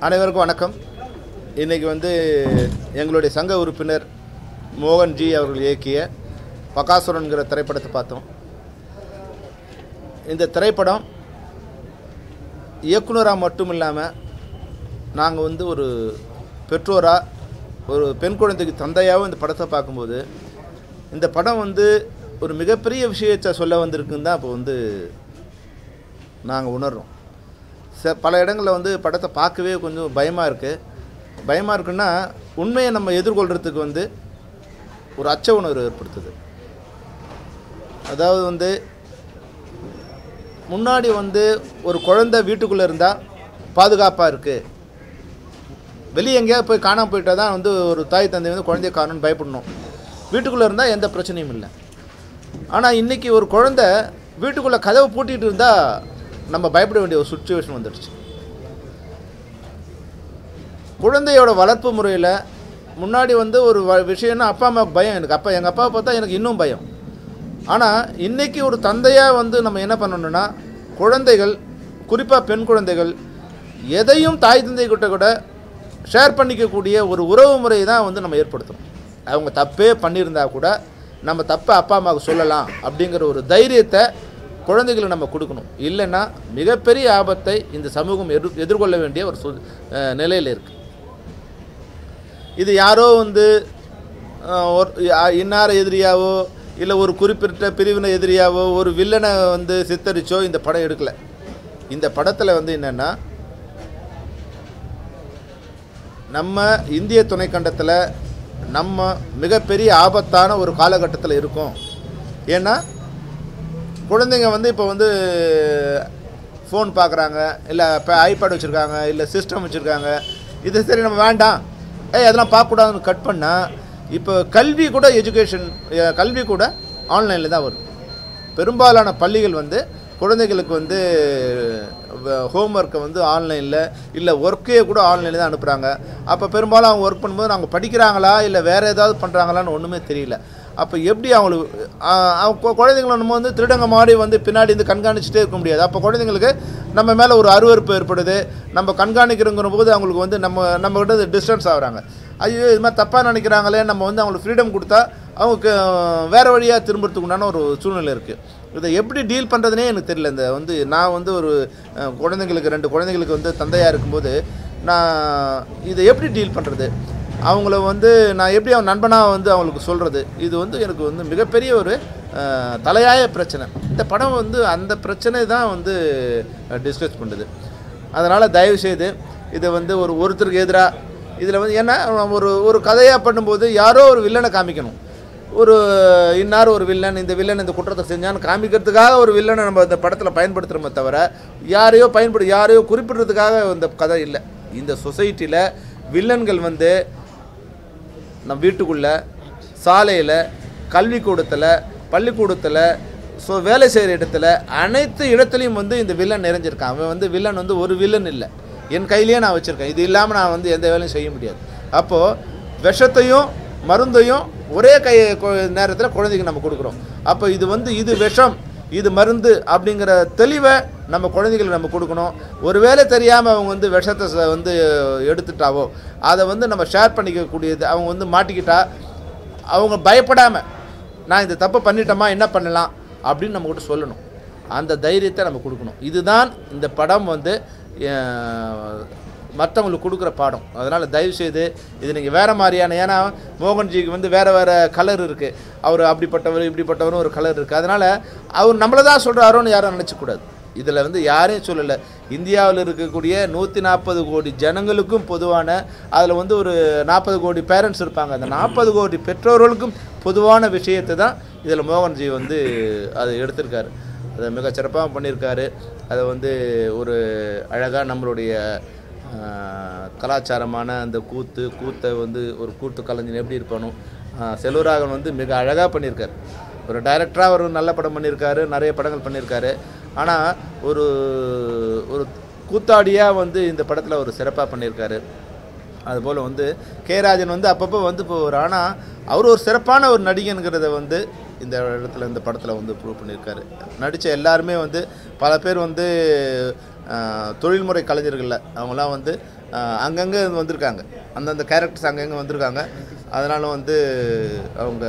அனைவருக்கும் வணக்கம் இன்றைக்கி வந்து எங்களுடைய சங்க உறுப்பினர் மோகன்ஜி அவர்கள் இயக்கிய பகாசுரன்கிற திரைப்படத்தை பார்த்தோம் இந்த திரைப்படம் இயக்குனராக மட்டும் இல்லாமல் நாங்கள் வந்து ஒரு பெற்றோராக ஒரு பெண் குழந்தைக்கு தந்தையாகவும் இந்த படத்தை பார்க்கும்போது இந்த படம் வந்து ஒரு மிகப்பெரிய விஷயத்தை சொல்ல வந்திருக்குன்னு தான் இப்போ வந்து நாங்கள் உணர்றோம் ச பல இடங்களில் வந்து படத்தை பார்க்கவே கொஞ்சம் பயமாக இருக்குது பயமாக இருக்குன்னா உண்மையை நம்ம எதிர்கொள்கிறதுக்கு வந்து ஒரு அச்ச உணர்வு ஏற்படுத்துது அதாவது வந்து முன்னாடி வந்து ஒரு குழந்தை வீட்டுக்குள்ளே இருந்தால் பாதுகாப்பாக இருக்குது வெளியே எங்கேயாவது போய் காணாமல் போயிட்டா தான் வந்து ஒரு தாய் தந்தை வந்து குழந்தைய காணணும்னு பயப்படணும் வீட்டுக்குள்ளே இருந்தால் எந்த பிரச்சனையும் இல்லை ஆனால் இன்றைக்கி ஒரு குழந்தை வீட்டுக்குள்ளே கதவை பூட்டிகிட்டு இருந்தால் நம்ம பயப்பட வேண்டிய ஒரு சுச்சுவேஷன் வந்துடுச்சு குழந்தையோட வளர்ப்பு முறையில் முன்னாடி வந்து ஒரு வ விஷயம்னா அப்பா அம்மாவுக்கு பயம் எனக்கு அப்பா எங்கள் அப்பாவை பார்த்தா எனக்கு இன்னும் பயம் ஆனால் இன்றைக்கி ஒரு தந்தையாக வந்து நம்ம என்ன பண்ணணும்னா குழந்தைகள் குறிப்பாக பெண் குழந்தைகள் எதையும் தாய் தந்தை கிட்ட கூட ஷேர் பண்ணிக்கக்கூடிய ஒரு உறவு முறையை தான் வந்து நம்ம ஏற்படுத்தணும் அவங்க தப்பே பண்ணியிருந்தா கூட நம்ம தப்பை அப்பா அம்மாவுக்கு சொல்லலாம் அப்படிங்கிற ஒரு தைரியத்தை குழந்தைகளை நம்ம கொடுக்கணும் இல்லைன்னா மிகப்பெரிய ஆபத்தை இந்த சமூகம் எதிர் எதிர்கொள்ள வேண்டிய ஒரு சூழ் நிலையில் இருக்குது இது யாரோ வந்து அஹ், ஒரு யா- இன்னார எதிரியாவோ இல்லை ஒரு குறிப்பிட்ட பிரிவினை எதிரியாவோ ஒரு வில்லனை வந்து சித்தரிச்சோ இந்த படம் எடுக்கலை இந்த படத்தில் வந்து என்னென்னா நம்ம இந்திய துணைக்கண்டத்தில் நம்ம மிகப்பெரிய ஆபத்தான ஒரு காலகட்டத்தில் இருக்கோம் ஏன்னா குழந்தைங்க வந்து இப்போ வந்து ஃபோன் பார்க்குறாங்க இல்லை இப்போ ஐபேட் வச்சுருக்காங்க இல்லை சிஸ்டம் வச்சுருக்காங்க இது சரி நம்ம வேண்டாம் ஏய் அதெல்லாம் பார்க்கக்கூடாதுன்னு கட் பண்ணால் இப்போ கல்வி கூட எஜுகேஷன் கல்வி கூட ஆன்லைனில் தான் வருது பெரும்பாலான பள்ளிகள் வந்து குழந்தைகளுக்கு வந்து ஹோம்ஒர்க்கை வந்து ஆன்லைனில் இல்லை ஒர்க்கே கூட ஆன்லைனில் தான் அனுப்புகிறாங்க அப்போ பெரும்பாலும் அவங்க ஒர்க் பண்ணும்போது அவங்க படிக்கிறாங்களா இல்லை வேறு ஏதாவது பண்ணுறாங்களான்னு ஒன்றுமே தெரியல அப்போ எப்படி அவங்களுக்கு ஆஹ், அவங்க கு- குழந்தைங்களை நம்ம வந்து திருடங்க மாதிரி வந்து பின்னாடி இருந்து கண்காணிச்சுட்டே இருக்க முடியாது அப்போ குழந்தைங்களுக்கு நம்ம மேலே ஒரு அருவருப்பு ஏற்படுது நம்ம கண்காணிக்கிறோங்கிற போது அவங்களுக்கு வந்து நம்ம நம்ம கிட்ட டிஸ்டன்ஸ் ஆகுறாங்க ஐயோ இது மாதிரி தப்பாக நினைக்கிறாங்களே நம்ம வந்து அவங்களுக்கு ஃப்ரீடம் கொடுத்தா அவங்களுக்கு அஹ், வேறு வழியாக திரும்புறதுக்கு உண்டான ஒரு சூழ்நிலை இருக்குது இதை எப்படி டீல் பண்ணுறதுனே எனக்கு தெரியல இந்த வந்து நான் வந்து ஒரு அஹ், குழந்தைங்களுக்கு ரெண்டு குழந்தைங்களுக்கு வந்து தந்தையாக இருக்கும்போது நான் இதை எப்படி டீல் பண்ணுறது அவங்கள வந்து நான் எப்படி அவன் நண்பனாக வந்து அவங்களுக்கு சொல்கிறது இது வந்து எனக்கு வந்து மிகப்பெரிய ஒரு அஹ், தலையாய பிரச்சனை இந்த படம் வந்து அந்த பிரச்சனை தான் வந்து டிஸ்கஸ் பண்ணுது அதனால் தயவுசெய்து இதை வந்து ஒரு ஒருத்தருக்கு எதிராக இதில் வந்து ஏன்னா ஒரு ஒரு கதையாக பண்ணும்போது யாரோ ஒரு வில்லனை காமிக்கணும் ஒரு இன்னார் ஒரு வில்லன் இந்த வில்லன் இந்த குற்றத்தை செஞ்சான்னு காமிக்கிறதுக்காக ஒரு வில்லனை நம்ம இந்த படத்தில் பயன்படுத்துகிறோமே தவிர யாரையோ பயன்படு யாரையோ குறிப்பிடுறதுக்காக இந்த கதை இல்லை இந்த சொசைட்டியில் வில்லன்கள் வந்து நம்ம வீட்டுக்குள்ளே சாலையில் கல்விக்கூடத்தில் பள்ளிக்கூடத்தில் ஸோ வேலை செய்கிற இடத்துல அனைத்து இடத்துலையும் வந்து இந்த வில்லன் நிறைஞ்சிருக்கான் அவன் வந்து வில்லன் வந்து ஒரு வில்லன் இல்லை என் கையிலேயே நான் வச்சுருக்கேன் இது இல்லாமல் நான் வந்து எந்த வேலையும் செய்ய முடியாது அப்போது விஷத்தையும் மருந்தையும் ஒரே கை நேரத்தில் குழந்தைக்கு நம்ம கொடுக்குறோம் அப்போ இது வந்து இது விஷம் இது மருந்து அப்படிங்கிற தெளிவை நம்ம குழந்தைகளுக்கு நம்ம கொடுக்கணும் ஒருவேளை தெரியாமல் அவங்க வந்து விஷத்தை ச- வந்து எடுத்துட்டாவோ அதை வந்து நம்ம ஷேர் பண்ணிக்கக்கூடியது அவங்க வந்து மாட்டிக்கிட்டா அவங்க பயப்படாமல் நான் இந்த தப்பு பண்ணிட்டோமா என்ன பண்ணலாம் அப்படின்னு நம்ம கிட்ட சொல்லணும் அந்த தைரியத்தை நம்ம கொடுக்கணும் இதுதான் இந்த படம் வந்து அஹ், மற்றவங்களுக்கு கொடுக்குற பாடம் அதனால் தயவுசெய்து இது நீங்கள் வேறு மாதிரியான ஏன்னா மோகன்ஜிக்கு வந்து வேறு வேறு கலர் இருக்குது அவர் அப்படிப்பட்டவர் இப்படிப்பட்டவரும் ஒரு கலர் இருக்குது அதனால் அவர் நம்மளை தான் சொல்கிறாரோன்னு யாரும் நினச்சக்கூடாது இதில் வந்து யாரையும் சொல்லலை இந்தியாவில் இருக்கக்கூடிய நூற்றி நாற்பது கோடி ஜனங்களுக்கும் பொதுவான அதில் வந்து ஒரு நாற்பது கோடி பேரண்ட்ஸ் இருப்பாங்க அந்த நாற்பது கோடி பெற்றோர்களுக்கும் பொதுவான விஷயத்தை தான் இதில் மோகன்ஜி வந்து அதை எடுத்திருக்காரு அதை மிக சிறப்பாக பண்ணியிருக்காரு அதை வந்து ஒரு அழகாக நம்மளுடைய ஆஹ், கலாச்சாரமான அந்த கூத்து கூத்தை வந்து ஒரு கூத்து கலைஞன் எப்படி இருக்கணும் ஆஹ், செல்வராகவன் வந்து மிக அழகாக பண்ணியிருக்காரு ஒரு டைரக்டராக ஒரு நல்ல படம் பண்ணியிருக்காரு நிறைய படங்கள் பண்ணியிருக்காரு ஆனால் ஒரு ஒரு கூத்தாடியாக வந்து இந்த படத்தில் ஒரு சிறப்பாக பண்ணியிருக்காரு அதுபோல் வந்து கே ராஜன் வந்து அப்பப்போ வந்து போவார் ஆனால் அவர் ஒரு சிறப்பான ஒரு நடிகனுங்கிறத வந்து இந்த இடத்துல இந்த படத்தில் வந்து ப்ரூவ் பண்ணியிருக்காரு நடித்த எல்லாருமே வந்து பல பேர் வந்து ஆஹ், தொழில்முறை கலைஞர்கள்ல அவங்களாம் வந்து அங்கங்கே வந்திருக்காங்க அந்தந்த கேரக்டர்ஸ் அங்கங்கே வந்திருக்காங்க அதனால் வந்து அவங்க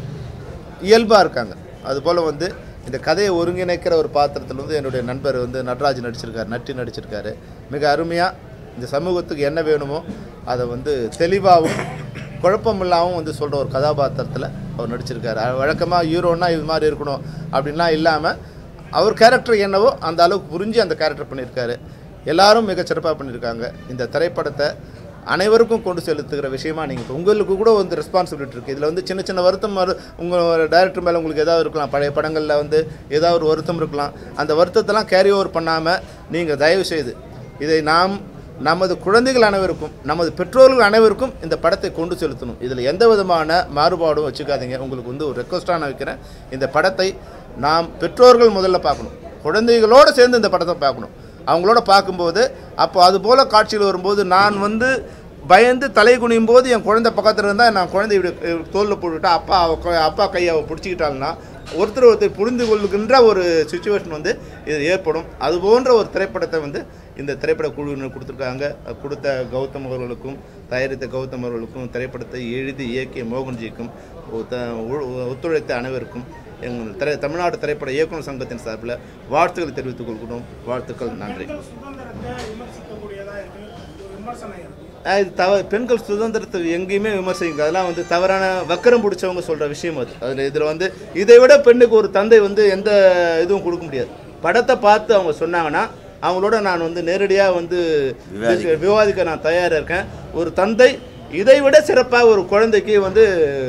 இயல்பாக இருக்காங்க அதுபோல் வந்து இந்த கதையை ஒருங்கிணைக்கிற ஒரு பாத்திரத்தில் வந்து என்னுடைய நண்பர் வந்து நடராஜ் நடிச்சிருக்காரு நட்டி நடிச்சிருக்காரு மிக அருமையாக இந்த சமூகத்துக்கு என்ன வேணுமோ அதை வந்து தெளிவாகவும் குழப்பமில்லாமல் வந்து சொல்கிற ஒரு கதாபாத்திரத்தில் அவர் நடிச்சிருக்காரு வழக்கமாக ஹீரோன்னா இது மாதிரி இருக்கணும் அப்படின்லாம் இல்லாமல் அவர் கேரக்டர் என்னவோ அந்த அளவுக்கு புரிஞ்சு அந்த கேரக்டர் பண்ணியிருக்காரு எல்லாரும் மிகச் சிறப்பாக பண்ணியிருக்காங்க இந்த திரைப்படத்தை அனைவருக்கும் கொண்டு செலுத்துகிற விஷயமா நீங்கள் உங்களுக்கு கூட வந்து ரெஸ்பான்சிபிலிட்டி இருக்குது இதில் வந்து சின்ன சின்ன வருத்தம் வரு உங்கள் டைரக்டர் மேலே உங்களுக்கு ஏதாவது இருக்கலாம் பழைய படங்களில் வந்து ஏதாவது ஒரு வருத்தம் இருக்கலாம் அந்த வருத்தத்தெல்லாம் கேரி ஓவர் பண்ணாமல் நீங்கள் தயவு செய்து இதை நாம் நமது குழந்தைகள் அனைவருக்கும் நமது பெற்றோர்கள் அனைவருக்கும் இந்த படத்தை கொண்டு செலுத்தணும் இதில் எந்த விதமான மாறுபாடும் வச்சுக்காதீங்க உங்களுக்கு வந்து ஒரு ரெக்வஸ்ட்டாக நான் வைக்கிறேன் இந்த படத்தை நாம் பெற்றோர்கள் முதல்ல பார்க்கணும் குழந்தைகளோடு சேர்ந்து இந்த படத்தை பார்க்கணும் அவங்களோட பார்க்கும்போது அப்போ அது போல் காட்சிகள் வரும்போது நான் வந்து பயந்து தலை குனியும் போது என் குழந்தை பக்கத்தில் இருந்தால் நான் குழந்தை இப்படி தோளில் போட்டுவிட்டா அப்பா அவ கொ- அப்பா கையை அவள் பிடிச்சிக்கிட்டாங்கன்னா ஒருத்தர் ஒருத்தர் புரிந்து கொள்கின்ற ஒரு சுச்சுவேஷன் வந்து இது ஏற்படும் அது போன்ற ஒரு திரைப்படத்தை வந்து இந்த திரைப்பட குழுவினர் கொடுத்துருக்காங்க அது கொடுத்த கௌதம் அவர்களுக்கும் தயாரித்த கௌதம் அவர்களுக்கும் திரைப்படத்தை எழுதி இயக்கிய மோகன்ஜிக்கும் ஒத்த- ஒ- ஒத்துழைத்த அனைவருக்கும் எங்கள் திரை தமிழ்நாடு திரைப்பட இயக்குனர் சங்கத்தின் சார்பில் வாழ்த்துக்களை தெரிவித்துக் கொள்கிறோம் வாழ்த்துக்கள் நன்றி பெண்கள் சுதந்திரத்தை விமர்சிக்கக்கூடியதா இருக்கு ஒரு விமர்சனம் இருக்கு ஆஹ் இது தவ பெண்கள் சுதந்திரத்தை எங்கேயுமே விமர்சிங்க அதெல்லாம் வந்து தவறான வக்கரம் பிடிச்சவங்க சொல்கிற விஷயம் அது அதில் இதில் வந்து இதை விட பெண்ணுக்கு ஒரு தந்தை வந்து எந்த இதுவும் கொடுக்க முடியாது படத்தை பார்த்து அவங்க சொன்னாங்கன்னா அவங்களோட நான் வந்து நேரடியாக வந்து விவாதிக்க. விவாதிக்க நான் தயாராக இருக்கேன் ஒரு தந்தை இதை விட சிறப்பாக ஒரு குழந்தைக்கு வந்து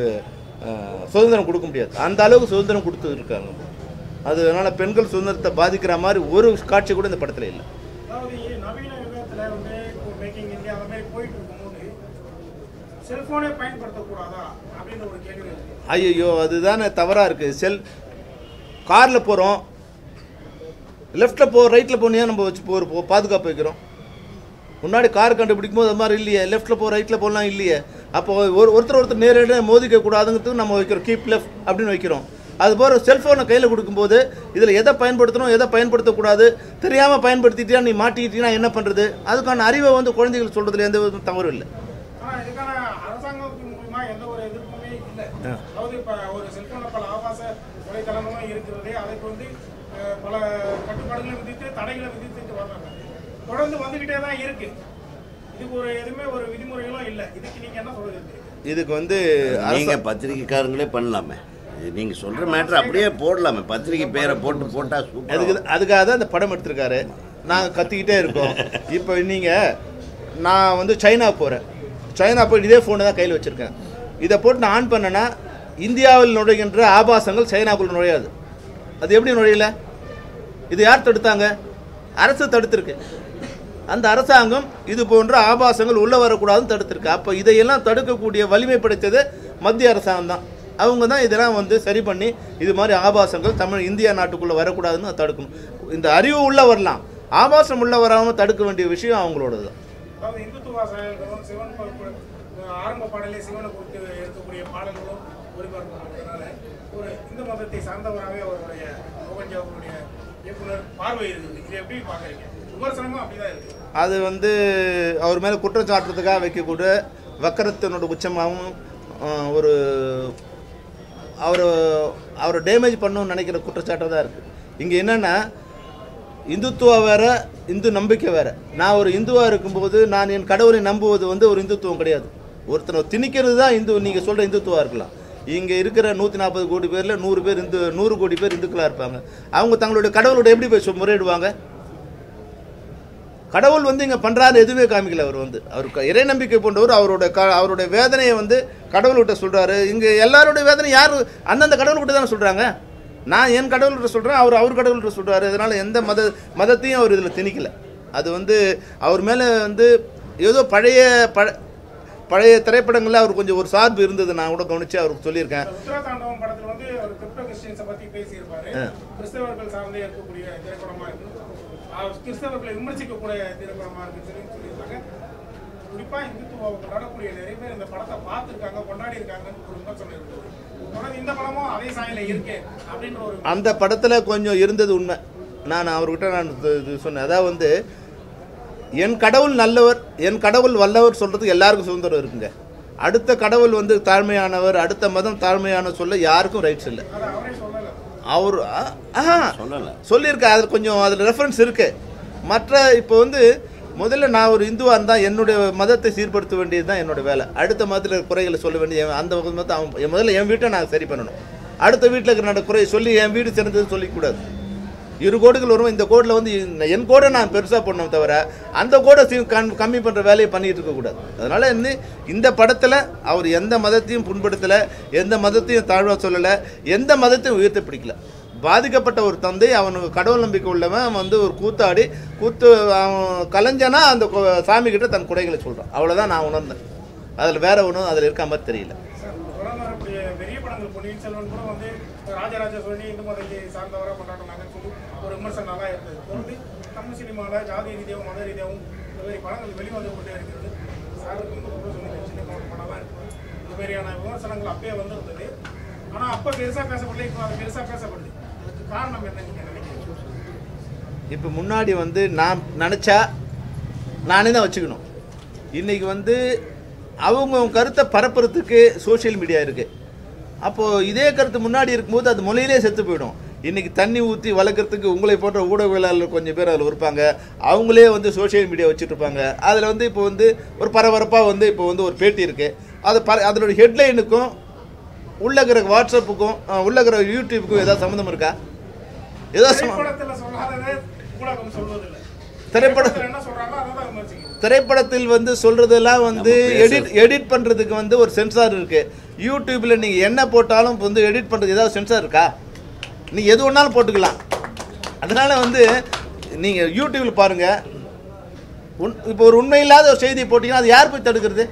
ஆஹ், சுதந்திரம் கொடுக்க முடியாது அந்த அளவுக்கு சுதந்திரம் கொடுத்துருக்காங்க அதனால பெண்கள் சுதந்திரத்தை பாதிக்கிற மாதிரி ஒரு காட்சி கூட இந்த படத்தில் இல்லை அதாவது நவீன யுகத்துல வந்து இப்போ மேக்கிங் இந்தியா அந்த மாதிரி போயிட்டு இருக்கும்போது செல்போனே பயன்படுத்தக்கூடாதா அப்படின்ற ஒரு கேள்வி இருக்கு ஐயோ அதுதானே தவறாக இருக்குது செல் காரில் போகிறோம் லெஃப்ட்டில் போ ரைட்டில் போனியா நம்ம வச்சு போ போ- பாதுகாப்பு வைக்கிறோம் முன்னாடி கார் கண்டுபிடிக்கும் போது அது மாதிரி இல்லையே லெஃப்ட்டில் போ ரைட்டில் போகலாம் இல்லையே அப்போ ஒரு ஒருத்தர் ஒருத்தர் நேரடியாக மோதிக்க கூடாதுங்கிறதுக்கு நம்ம வைக்கிறோம் கீப் லெஃப்ட் அப்படின்னு வைக்கிறோம் அது போகிற செல்ஃபோனை கையில் கொடுக்கும்போது இதில் எதை பயன்படுத்தணும் எதை பயன்படுத்தக்கூடாது தெரியாமல் பயன்படுத்திட்டியா நீ மாட்டிக்கிட்டீங்கன்னா என்ன பண்ணுறது அதுக்கான அறிவை வந்து குழந்தைகள் சொல்கிறதுல எந்த விதமும் தவறும் இல்லை ஆனா இதுக்கான அரசாங்கத்தின் மூலமா எந்த ஒரு எதிர்ப்புமே இல்லை அதாவது இப்ப ஒரு செல்போன்ல பல ஆபாச வலைத்தளங்களும் இருக்கிறது அதுக்கு வந்து அஹ், பல கட்டுப்பாடுகளை விதித்து தடைகளை விதித்துட்டு வர்றாங்க தொடர்ந்து வந்துகிட்டே தான் இருக்கு இதுக்கு ஒரு எதுவுமே ஒரு விதிமுறைகளும் இல்லை இதுக்கு நீங்க என்ன சொல்றது இதுக்கு வந்து நீங்க அரசா- பத்திரிக்கைக்காரங்களே பண்ணலாமே இது நீங்க சொல்ற மேட்ரு அப்படியே போடலாமே பத்திரிக்கை பேரை போட்டு போட்டா சூப்பர் அதுக்கு அதுக்காக தான் இந்த படம் எடுத்திருக்காரு நாங்கள் கத்திக்கிட்டே இருக்கோம் இப்போ நீங்கள் நான் வந்து சைனா போகிறேன் சைனா போய் இதே ஃபோனை தான் கையில் வச்சுருக்கேன் இதை போட்டு நான் ஆன் பண்ணேன்னா இந்தியாவில் நுழைகின்ற ஆபாசங்கள் சைனாக்குள்ள நுழையாது அது எப்படி நுழையல இது யார் தடுத்தாங்க அரசு தடுத்திருக்கு அந்த அரசாங்கம் இது போன்ற ஆபாசங்கள் உள்ள வரக்கூடாதுன்னு தடுத்திருக்கு அப்போ இதையெல்லாம் தடுக்கக்கூடிய வலிமை படைத்தது மத்திய அரசாங்கம் தான் அவங்க தான் இதெல்லாம் வந்து சரி பண்ணி இது மாதிரி ஆபாசங்கள் தமிழ் இந்தியா நாட்டுக்குள்ளே வரக்கூடாதுன்னு தடுக்கணும் இந்த அறிவு உள்ள வரலாம் ஆபாசம் உள்ள வராமல் தடுக்க வேண்டிய விஷயம் அவங்களோடது தான் அதாவது இந்துத்துவ செயல்களும் சிவன் ப- ப- ஆரம்ப பாடலே சிவனை குறித்து இருக்கக்கூடிய பாடல்களும் ஒளிபரப்பப்படுறதுனால ஒரு இந்து மதத்தை சார்ந்தவராகவே அவருடைய மோகன்ஜி அவருடைய இயக்குனர் பார்வை இருக்குது இது எப்படி பார்க்குறீங்க விமர்சனமும் அப்படிதான் இருக்கு அது வந்து அவர் மேலே குற்றம் சாட்டுறதுக்காக வைக்கக்கூடிய வக்கரத்தினோட உச்சமாகவும் ஆஹ், ஒரு அவர் அவரை டேமேஜ் பண்ணணும்னு நினைக்கிற குற்றச்சாட்டாக தான் இருக்குது இங்கே என்னென்னா இந்துத்துவா வேற இந்து நம்பிக்கை வேற நான் ஒரு இந்துவாக இருக்கும்போது நான் என் கடவுளை நம்புவது வந்து ஒரு இந்துத்துவம் கிடையாது ஒருத்தனை திணிக்கிறது தான் இந்து நீங்கள் சொல்கிற இந்துத்துவா இருக்கலாம் இங்கே இருக்கிற நூற்றி நாற்பது கோடி பேரில் நூறு பேர் இந்து நூறு கோடி பேர் இந்துக்களாக இருப்பாங்க அவங்க தங்களுடைய கடவுளோட எப்படி போய் சொ- முறையிடுவாங்க கடவுள் வந்து இங்கே பண்ணுறாரு எதுவுமே காமிக்கல அவர் வந்து அவருக்கு இறை நம்பிக்கை கொண்டவர் அவரோட க அவருடைய வேதனையை வந்து கடவுள்கிட்ட சொல்கிறாரு இங்கே எல்லாருடைய வேதனை யார் அந்தந்த கடவுள்கிட்ட தானே சொல்கிறாங்க நான் என் கடவுள்கிட்ட சொல்கிறேன் அவர் அவர் கடவுள்கிட்ட சொல்கிறாரு அதனால் எந்த மத மதத்தையும் அவர் இதில் திணிக்கல அது வந்து அவர் மேலே வந்து ஏதோ பழைய பழ பழைய திரைப்படங்களில் அவர் கொஞ்சம் ஒரு சார்பு இருந்தது நான் கூட கவனித்து அவருக்கு சொல்லியிருக்கேன் உத்தரதாண்டவம் படத்துல வந்து அவர் கிறிஸ்தவ கிறிஸ்டியன்ஸை பத்தி பேசியிருப்பாரு கிறிஸ்தவர்கள் சார்ந்தே இருக்கக்கூடிய திரைப்படமா இருக்கு அவர் கிறிஸ்தவர்களை விமர்சிக்கக்கூடிய திரைப்படமா இருக்குன்னு சொல்லி சொல்லியிருக்காங்க குறிப்பா இந்துத்துவாவை கொண்டாடக்கூடிய நிறைய பேர் இந்த படத்தை பார்த்துருக்காங்க கொண்டாடி இருக்காங்கன்னு ஒரு விமர்சனம் இருக்குது தொடர்ந்து இந்த படமும் அதே சாயல இருக்கு அப்படின்ற ஒரு அந்த படத்தில் கொஞ்சம் இருந்தது உண்மை நான் அவர்கிட்ட நான் இது- இது சொன்னேன் அதாவது வந்து என் கடவுள் நல்லவர் என் கடவுள் வல்லவர் சொல்கிறதுக்கு எல்லாருக்கும் சுதந்திரம் இருக்குங்க அடுத்த கடவுள் வந்து தாழ்மையானவர் அடுத்த மதம் தாழ்மையான சொல்ல யாருக்கும் ரைட்ஸ் இல்லை அதை அவரே சொல்லல அவர் ஆஹா சொல்லலை சொல்லியிருக்கேன் அதில் கொஞ்சம் அதில் ரெஃபரன்ஸ் இருக்கு மற்ற இப்போ வந்து முதல்ல நான் ஒரு இந்துவாக இருந்தால் என்னுடைய மதத்தை சீர்படுத்த வேண்டியது தான் என்னோட வேலை அடுத்த மதத்தில் குறைகளை சொல்ல வேண்டிய என் அந்த மதத்தை அவன் என் முதல்ல என் வீட்டை நான் சரி பண்ணணும் அடுத்த வீட்டில் இருக்கிற நட குறையை சொல்லி என் வீடு சிறந்தது சொல்லிக்கூடாது இரு கோடுகள் வரும் இந்த கோடில் வந்து இந்த- என் கோடை நான் பெருசாக பண்ணோம் தவிர அந்த கோடை சீ- கம்- கம்மி பண்ணுற வேலையை பண்ணிட்டு இருக்கக்கூடாது அதனால் வந்து இந்த படத்தில் அவர் எந்த மதத்தையும் புண்படுத்தலை எந்த மதத்தையும் தாழ்வாக சொல்லலை எந்த மதத்தையும் உயர்த்த பிடிக்கல பாதிக்கப்பட்ட ஒரு தந்தை அவனுக்கு கடவுள் நம்பிக்கை உள்ளவன் அவன் வந்து ஒரு கூத்தாடி கூத்து அவன் கலைஞனா அந்த கொ- சாமி கிட்ட தன் குறைகளை சொல்கிறான் அவ்வளோதான் நான் உணர்ந்தேன் அதில் வேற ஒன்றும் அதில் இருக்க மாதிரி தெரியல சார் தொடர்ந்து வரக்கூடிய பெரிய படங்கள் பொன்னியின் செல்வன் கூட வந்து ராஜராஜ சோழனி இந்து மதத்தை சார்ந்தவராக கொண்டாடினாங்கன்னு சொல்லி ஒரு விமர்சனம் நல்லா இருந்தது தொடர்ந்து தமிழ் சினிமாவில் ஜாதி ரீதியாகவும் மத ரீதியாகவும் இந்த மாதிரி படங்கள் வெளிவந்து கொண்டே இருக்கிறது சாருக்கு வந்து ரொம்ப சொன்னீங்க சின்ன படம் தான் இருக்குது இந்த மாதிரியான விமர்சனங்கள் அப்பயே வந்திருந்தது ஆனால் அப்போ பெருசாக பேசப்படல இப்போ அது பெருசாக பேசப்படுது அதுக்கு காரணம் என்ன நீங்கள் நினைக்கிறீங்க இப்போ முன்னாடி வந்து நான் நினச்சா நானே தான் வச்சுக்கணும் இன்றைக்கி வந்து அவங்க கருத்தை பரப்புறதுக்கு சோஷியல் மீடியா இருக்குது அப்போது இதே கருத்து முன்னாடி இருக்கும்போது அது மொழியிலே செத்து போயிடும் இன்றைக்கி தண்ணி ஊற்றி வளர்க்குறதுக்கு உங்களை போன்ற ஊடகவியலாளர் கொஞ்சம் பேர் அதில் இருப்பாங்க அவங்களே வந்து சோஷியல் மீடியா வச்சுட்ருப்பாங்க அதில் வந்து இப்போ வந்து ஒரு பரபரப்பாக வந்து இப்போ வந்து ஒரு பேட்டி இருக்குது அது ப அதனோட ஹெட்லைனுக்கும் உள்ள இருக்கிற வாட்ஸ்அப்புக்கும் அஹ், உள்ள இருக்கிற யூடியூப்புக்கும் ஏதாவது சம்மந்தம் இருக்கா ஏதாவது சம்ம- திரைப்படத்தில் சொல்லாததை ஊடகம் சொல்வதில்லை திரைப்பட திரைப்படத்தில் என்ன சொல்கிறாங்களோ அதை தான் விமர்சிக்கிறோம் திரைப்படத்தில் வந்து சொல்றதெல்லாம் வந்து நம்ம பேச- எடிட் எடிட் பண்றதுக்கு வந்து ஒரு சென்சார் இருக்கு யூடியூப்ல நீங்க என்ன போட்டாலும் இப்ப வந்து எடிட் பண்றது ஏதாவது சென்சார் இருக்கா நீ எது வேணாலும் போட்டுக்கலாம் அதனால வந்து நீங்க யூடியூப்ல பாருங்க உன் இப்போ ஒரு உண்மையில்லாத ஒரு செய்தியை போட்டீங்கன்னா அது யார் போய் தடுக்கிறது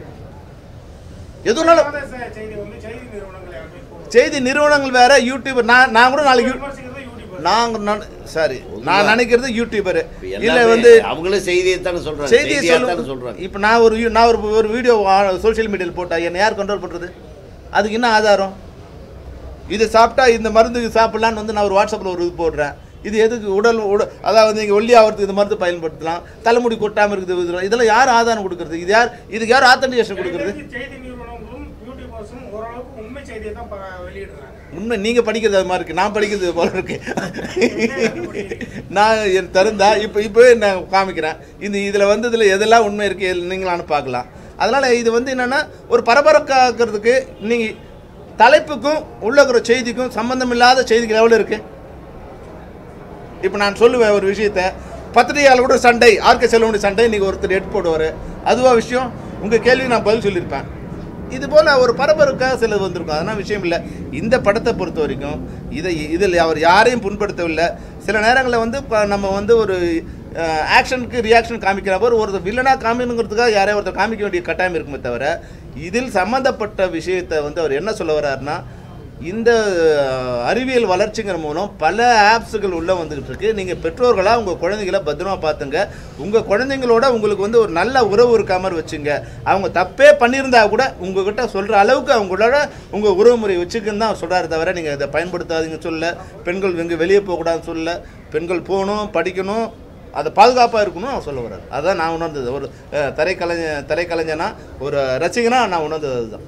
எது வேணாலும் அதாவது செ- செய்தி வந்து செய்தி நிறுவனங்கள் யாருமே இப்போ செய்தி நிறுவனங்கள் வேற யூடியூப் நான் நான் கூட நாளைக்கு யூ- விமர்சிக்கிறது யூடியூபர் நாங்க சாரி நான் நினைக்கிறது யூடியூபர் இப்ப இல்ல எல்லாமே வந்து அவங்களும் செய்தியை தானே சொல்றாங்க செய்தியை செய்தியா தானே சொல்லும் சொல்றாங்க இப்போ நான் ஒரு வி- நான் ஒரு ஒரு வீடியோ சோஷியல் மீடியாவில் போட்டா என்னை யார் கண்ட்ரோல் பண்ணுறது அதுக்கு என்ன ஆதாரம் இது சாப்பிட்டா இந்த மருந்து சாப்பிடலான்னு வந்து நான் ஒரு வாட்ஸ்அப்பில் ஒரு இது போடுறேன் இது எதுக்கு உடல் உட அதாவது நீங்கள் ஒல்லி ஆகிறதுக்கு இந்த மருந்து பயன்படுத்தலாம் தலைமுடி கொட்டாமல் இருக்குது இதெல்லாம் இதெல்லாம் யார் ஆதாரம் கொடுக்குறது இது யார் இதுக்கு யார் ஆத்தன்டிகேஷன் கொடுக்குறது எனக்கு தெரிஞ்சு செய்தி நிறுவனங்களும் யூடியூபர்ஸும் ஓரளவுக்கு உண்மை செய்தியை தான் ப- வெளியிடுறாங்க உண்மை நீங்கள் படிக்கிறது அது மாதிரி இருக்கு நான் படிக்கிறது இது போல இருக்கு நான் என் தருந்தா இப்போ இப்போ நான் காமிக்கிறேன் இந்த இதில் வந்து இதில் எதெல்லாம் உண்மை இருக்கு எது நீங்களான்னு பார்க்கலாம் அதனால் இது வந்து என்னென்னா ஒரு பரபரக்காக்கிறதுக்கு நீங்கள் தலைப்புக்கும் உள்ள இருக்கிற செய்திக்கும் சம்பந்தம் இல்லாத செய்திகள் எவ்வளோ இருக்குது இப்போ நான் சொல்லுவேன் ஒரு விஷயத்த பத்திரிகையாளர் கூட சண்டை ஆர்கே செல்வனுடைய சண்டை நீங்கள் ஒருத்தர் எட்டு போடுவார் அதுவா விஷயம் உங்கள் கேள்விக்கு நான் பதில் சொல்லியிருப்பேன் இது போல் ஒரு பரபரக்காக சிலது வந்திருக்கும் அதனால் விஷயம் இல்லை இந்த படத்தை பொறுத்த வரைக்கும் இதை இதில் அவர் யாரையும் புண்படுத்தவில்லை சில நேரங்களில் வந்து இப்போ நம்ம வந்து ஒரு ஆக்ஷனுக்கு ரியாக்ஷன் காமிக்கிறப்ப ஒரு ஒருத்தர் வில்லனாக காமிக்கணுங்கிறதுக்காக யாரையும் ஒருத்தர் காமிக்க வேண்டிய கட்டாயம் இருக்குமே தவிர இதில் சம்மந்தப்பட்ட விஷயத்தை வந்து அவர் என்ன சொல்ல வர்றாருன்னா இந்த அஹ், அறிவியல் வளர்ச்சிங்கிற மூலம் பல ஆப்ஸுகள் உள்ளே வந்துகிட்டு இருக்கு நீங்கள் பெற்றோர்களாக உங்கள் குழந்தைகளை பத்திரமா பார்த்துங்க உங்கள் குழந்தைங்களோட உங்களுக்கு வந்து ஒரு நல்ல உறவு இருக்க மாதிரி வச்சுங்க அவங்க தப்பே பண்ணியிருந்தா கூட உங்ககிட்ட சொல்கிற அளவுக்கு அவங்களோட உங்கள் உறவு முறை வச்சுக்குன்னு தான் சொல்கிறாரு தவிர நீங்கள் இதை பயன்படுத்தாதீங்க சொல்ல பெண்கள் எங்கே வெளியே போகக்கூடாதுன்னு சொல்ல பெண்கள் போகணும் படிக்கணும் அதை பாதுகாப்பாக இருக்கணும் அவர் சொல்ல வர்றாரு அதுதான் நான் உணர்ந்தது ஒரு அஹ், திரைக்கலைஞ திரைக்கலைஞனா ஒரு ரசிகனா நான் உணர்ந்தது அதுதான்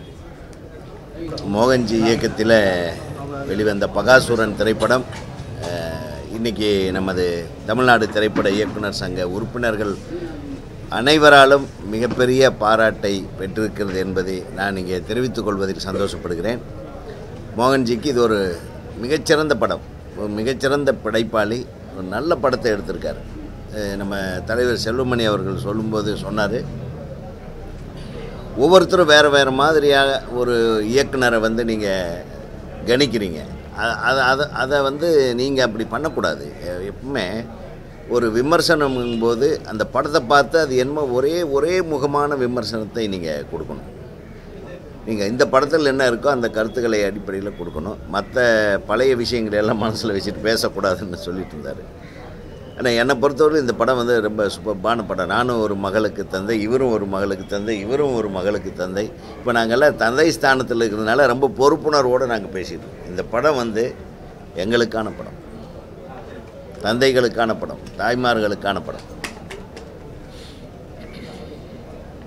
மோகன்ஜி இயக்கத்தில் வெளிவந்த பகாசுரன் திரைப்படம் அஹ், இன்னைக்கு நமது தமிழ்நாடு திரைப்பட இயக்குனர் சங்க உறுப்பினர்கள் அனைவராலும் மிகப்பெரிய பாராட்டை பெற்றிருக்கிறது என்பதை நான் இங்கே தெரிவித்துக் கொள்வதில் சந்தோஷப்படுகிறேன் மோகன்ஜிக்கு இது ஒரு மிகச்சிறந்த படம் ஒரு மிகச்சிறந்த படைப்பாளி ஒரு நல்ல படத்தை எடுத்திருக்கார் அஹ், நம்ம தலைவர் செல்வமணி அவர்கள் சொல்லும்போது சொன்னார் ஒவ்வொருத்தரும் வேறு வேறு மாதிரியாக ஒரு இயக்குனரை வந்து நீங்கள் கணிக்கிறீங்க அ- அதை அதை அதை வந்து நீங்கள் அப்படி பண்ணக்கூடாது எ- எப்பவுமே ஒரு விமர்சனம் போது அந்த படத்தை பார்த்து அது என்னமோ ஒரே ஒரே முகமான விமர்சனத்தை நீங்கள் கொடுக்கணும் நீங்கள் இந்த படத்தில் என்ன இருக்கோ அந்த கருத்துக்களை அடிப்படையில் கொடுக்கணும் மற்ற பழைய விஷயங்களை எல்லாம் மனசில் வச்சுட்டு பேசக்கூடாதுன்னு சொல்லிட்டு இருந்தார் ஆனால் என்னை பொறுத்தவரை இந்த படம் வந்து ரொம்ப சூப்பர்பான படம் நானும் ஒரு மகளுக்கு தந்தை இவரும் ஒரு மகளுக்கு தந்தை இவரும் ஒரு மகளுக்கு தந்தை இப்போ நாங்கள்லாம் தந்தை ஸ்தானத்தில் இருக்கிறதுனால ரொம்ப பொறுப்புணர்வோடு நாங்கள் பேசிட்டோம் இந்த படம் வந்து எங்களுக்கான படம் தந்தைகளுக்கான படம் தாய்மார்களுக்கான படம்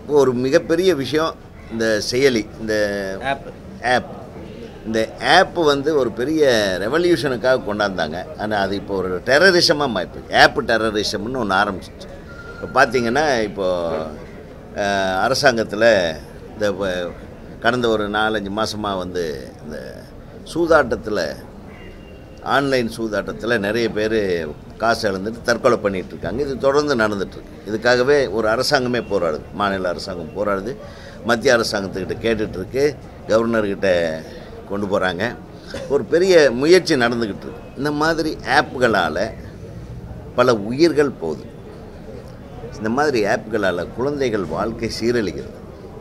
ஒரு மிகப்பெரிய விஷயம் இந்த செயலி இந்த ஆப் ஆப் இந்த ஆப் வந்து ஒரு பெரிய ரெவல்யூஷனுக்காக கொண்டாந்தாங்க ஆனால் அது இப்போ ஒரு டெரரிசமாக மாறிப்பு ஆப் டெரரிசம்னு ஒன்று ஆரம்பிச்சிச்சு இப்போ பார்த்தீங்கன்னா இப்போது அரசாங்கத்தில் இந்த வ- கடந்த ஒரு நாலஞ்சு மாதமாக வந்து இந்த சூதாட்டத்தில் ஆன்லைன் சூதாட்டத்தில் நிறைய பேர் காசு இழந்துட்டு தற்கொலை பண்ணிட்டு இருக்காங்க இது தொடர்ந்து நடந்துட்டுருக்கு இதுக்காகவே ஒரு அரசாங்கமே போராடுது மாநில அரசாங்கம் போராடுது மத்திய அரசாங்கத்துக்கிட்ட கேட்டுட்ருக்கு கவர்னர்கிட்ட கொண்டு போகிறாங்க ஒரு பெரிய முயற்சி நடந்துக்கிட்டு இருக்கு இந்த மாதிரி ஆப்புகளால் பல உயிர்கள் போகுது இந்த மாதிரி ஆப்புகளால் குழந்தைகள் வாழ்க்கை சீரழிகிறது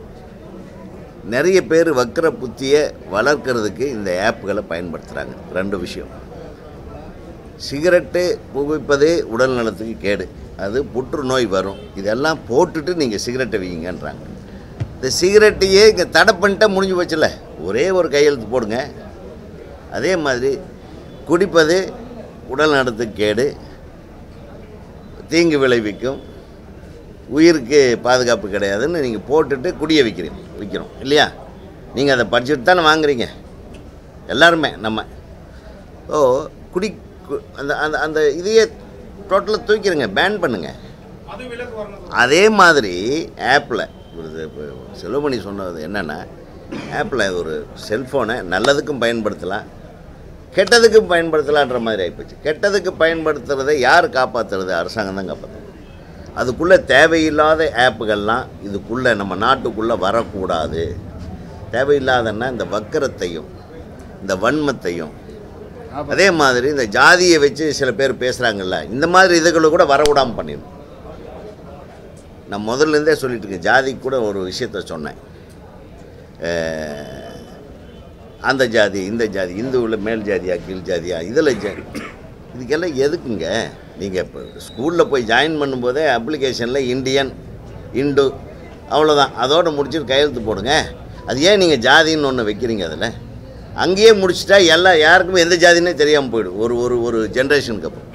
நிறைய பேர் வக்கர புத்தியை வளர்க்கறதுக்கு இந்த ஆப்புகளை பயன்படுத்துகிறாங்க ரெண்டு விஷயம் சிகரெட்டு புகைப்பது உடல் நலத்துக்கு கேடு அது புற்றுநோய் வரும் இதெல்லாம் போட்டுட்டு நீங்கள் சிகரெட்டை வீங்கன்றாங்க இந்த சிகரெட்டையே இங்கே தடை பண்ணிட்டா முடிஞ்சு போச்சுல ஒரே ஒரு கையெழுத்து போடுங்க அதே மாதிரி குடிப்பது உடல் நலத்துக்கு கேடு தீங்கு விளைவிக்கும் உயிருக்கு பாதுகாப்பு கிடையாதுன்னு நீங்கள் போட்டுட்டு குடிய விற்கிறீங்க விற்கிறோம் இல்லையா நீங்கள் அதை படிச்சுட்டு தானே வாங்குறீங்க எல்லாருமே நம்ம ஓ குடி கு- அந்த அந்த அந்த இதையே டோட்டலாக தூக்கிடுங்க பேன் பண்ணுங்க அது விலக்கு வரணும் அதே மாதிரி ஆப்பில் செல்வமணி சொன்னது என்னென்னா ஆப்பில் ஒரு செல்ஃபோனை நல்லதுக்கும் பயன்படுத்தலாம் கெட்டதுக்கும் பயன்படுத்தலான்ற மாதிரி ஆகிப்போச்சு கெட்டதுக்கு பயன்படுத்துறதை யார் காப்பாற்றுறது அரசாங்கம் தான் காப்பாற்றுறது அதுக்குள்ளே தேவையில்லாத ஆப்புகள்லாம் இதுக்குள்ளே நம்ம நாட்டுக்குள்ளே வரக்கூடாது தேவையில்லாதன்னா இந்த வக்கரத்தையும் இந்த வன்மத்தையும் அதே மாதிரி இந்த ஜாதியை வச்சு சில பேர் பேசுகிறாங்கல்ல இந்த மாதிரி இதுகளை கூட வரவிடாமல் பண்ணிடணும் நான் முதல்ல இருந்தே சொல்லிட்டு இருக்கேன் ஜாதிக்கு கூட ஒரு விஷயத்த சொன்னேன் அஹ், அந்த ஜாதி இந்த ஜாதி இந்துவில் மேல் ஜாதியா கீழ் ஜாதியா இதில் ஜாதி இதுக்கெல்லாம் எதுக்குங்க நீங்கள் இப்போ ஸ்கூலில் போய் ஜாயின் பண்ணும்போதே அப்ளிகேஷனில் இந்தியன் இந்து அவ்வளோதான் அதோட முடிச்சுட்டு கையெழுத்து போடுங்க அது ஏன் நீங்கள் ஜாதின்னு ஒன்று வைக்கிறீங்க அதில் அங்கேயே முடிச்சிட்டா எல்லாம் யாருக்குமே எந்த ஜாதினே தெரியாமல் போயிடும் ஒரு ஒரு ஒரு ஜென்ரேஷனுக்கு அப்புறம்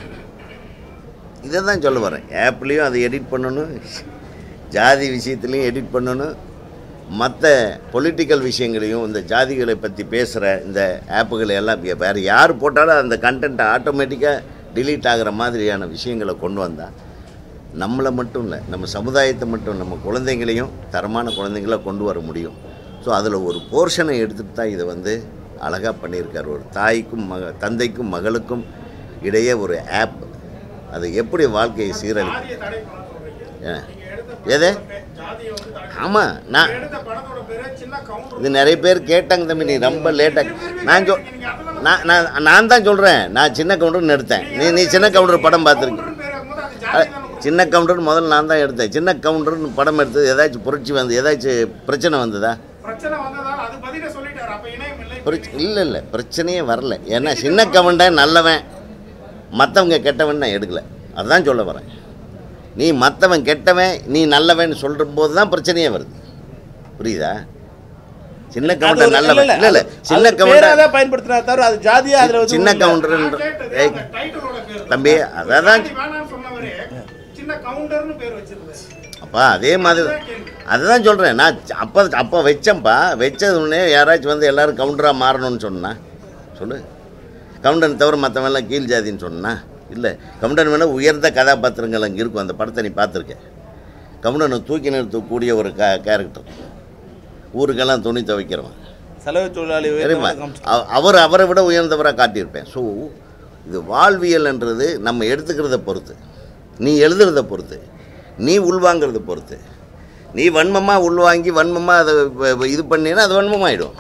இதை தான் சொல்ல வரேன் ஆப்லேயும் அதை எடிட் பண்ணணும் ஜாதி விஷயத்துலையும் எடிட் பண்ணணும் மற்ற பொலிட்டிக்கல் விஷயங்களையும் இந்த ஜாதிகளை பற்றி பேசுகிற இந்த ஆப்புகளை எல்லாம் வே- வேறு யார் போட்டாலும் அந்த கண்டென்ட் ஆட்டோமேட்டிக்காக delete ஆகிற மாதிரியான விஷயங்களை கொண்டு வந்தால் நம்மளை மட்டும் இல்லை நம்ம சமுதாயத்தை மட்டும் நம்ம குழந்தைங்களையும் தரமான குழந்தைங்கள கொண்டு வர முடியும் ஸோ அதில் ஒரு போர்ஷனை எடுத்துகிட்டு தான் இதை வந்து அழகாக பண்ணியிருக்கார் ஒரு தாய்க்கும் மக தந்தைக்கும் மகளுக்கும் இடையே ஒரு ஆப் அது எப்படி வாழ்க்கையை சீரழிக்கும் ஜாதியை தடை பண்ண சொல்றீங்க ஏ. நீங்க எடுத்த எது பே- ஜாதியை வந்து தடை ஆமாம் நான் எடுத்த படத்தோட பேரு சின்ன கவுண்டர் இது நிறைய பேர் கேட்டாங்க தம்பி நீ ரொம்ப லேட்டாக நான் சொல் நான் நான் நான் தான் சொல்கிறேன் நான் சின்ன கவுண்டர்னு எடுத்தேன் நீ நீ சின்ன கவுண்டர் படம் பார்த்துருக்க கவுண்டர்னு பேர் இருக்கும்போது அது ஜாதி தானே சின்ன கவுண்டர்னு முதல்ல நான் தான் எடுத்தேன் சின்ன கவுண்டர்னு படம் எடுத்தது ஏதாச்சும் புரட்சி வந்து ஏதாச்சும் பிரச்சனை வந்ததா பிரச்சனை வந்ததால் அது பதில சொல்லிட்டாரு அப்ப இணையம் இல்லை பிரச்ச இல்லை இல்லை பிரச்சனையே வரல ஏன்னா சின்ன கவுண்டன் நல்லவன் மற்றவங்க கெட்டவன் நான் எடுக்கல அதுதான் சொல்ல வரேன் நீ மற்றவன் கெட்டவன் நீ நல்லவன் சொல்கிற போது தான் பிரச்சனையே வருது புரியுதா சின்ன அது கவுண்டன் ஒரு- நல்லவன் இல்ல, இல்லை இல்லை அது- சின்ன அது கவுண்டன் பேராதான் பயன்படுத்தினா தவிர அது ஜாதியா அதுல வந்து சின்ன ஒண்ணும் இல்ல. கவுண்டர் நான் கேட்டது ஏய் அந்த டைட்டிலோட பேரு தம்பி அதான் ஜாதி வேணாம்னு சொன்னவரே சின்ன கவுண்டர்னு பேர் வச்சிருந்தாரு அப்பா அதே மாதிரி அதுதான் கேள்வி. அதுதான் சொல்கிறேன் நான் அப்போ அப்போ வச்சேன்ப்பா வச்சது உடனே யாராச்சும் வந்து எல்லாரும் கவுண்டராக மாறணும்னு சொன்னா சொல்லு கவுண்டன் தவிர மற்றவெல்லாம் கீழ் ஜாதின்னு சொன்னா இல்லை கவுண்டன் வேணால் உயர்ந்த கதாபாத்திரங்கள் அங்கே இருக்கும் அந்த படத்தை நீ பார்த்துருக்க கவுண்டனை தூக்கி நிறுத்தக்கூடிய ஒரு க கேரக்டர் ஊருக்கெல்லாம் துணி துவைக்கிறவன் செலவு தொழிலாளி தெரியுமா உயர்ந்தவனை காமிச்சு- அவ- அவர் அவரை விட உயர்ந்தவராக காட்டியிருப்பேன் ஸோ இது வாழ்வியல்ன்றது நம்ம எடுத்துக்கிறத பொறுத்து நீ எழுதுறத பொறுத்து நீ உள்வாங்கிறத பொறுத்து நீ வன்மமாக உள்வாங்கி வன்மமாக அதை வ- வ- இது பண்ணினா அது வன்மமாயிடும்